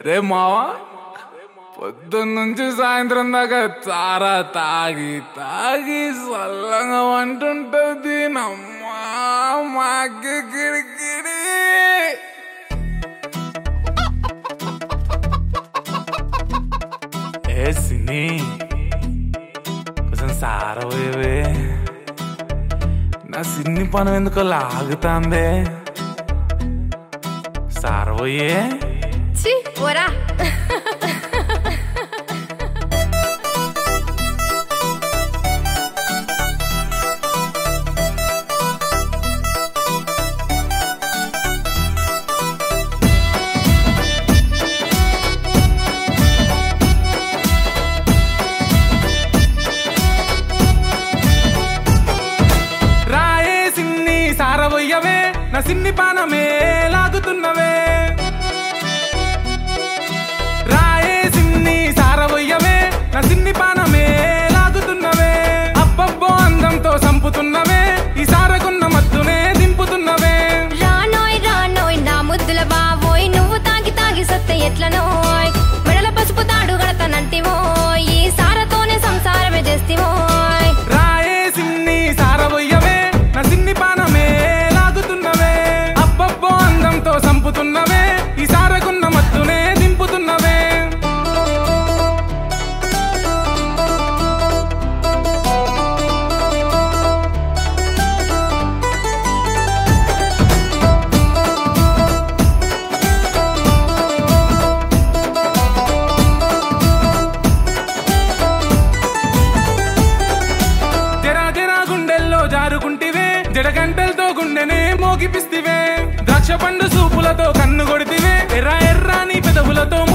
రే మావా పొద్దున్నుంచి సాయంత్రం దాకా చారా తాగి తాగి చల్లగా అంటుంటది నమ్మా మాకి కిడికిడి ఏ సిని కొంచెం సారపోయేవే నా సిన్ని పనం ఎందుకో లాగుతాందే సారపోయే ఛీ పోరా రాయే సిన్ని సారవయ్యవే నా సిన్ని పానమే లాగుతున్నవే రాయే సిన్ని సారవయ్యవే నా సిన్ని పానమే లాగుతున్నవే అబ్బబ్బో అందంతో సంపుతున్నవే ఈ సారకున్న మత్తునే దింపుతున్నవే రానోయ్ రానోయ్ నా ముద్దుల బావోయ్ నువ్వు తాగి తాగి సత్తే ఎట్లనోయ్ మెడల పసుపు తాడు గడతనంటివోయ్ ఈ సారతోనే సంసారమే చేస్తివోయ్ రాయే సిన్ని సారవయ్యవే నా సిన్ని పానమే లాగుతున్నవే అబ్బబ్బో అందంతో సంపుతున్నవే ఈ సారకున్న మత్తునే దింపుతున్నవే జరా జరా గుండెల్లో జారుకుంటివే జడగంటలతో గుండెనే మోగిపిస్తివే ద్రాక్ష పండు సూపులతో కన్ను కొడితివే ఎర్ర ఎర్రాని పెదవులతో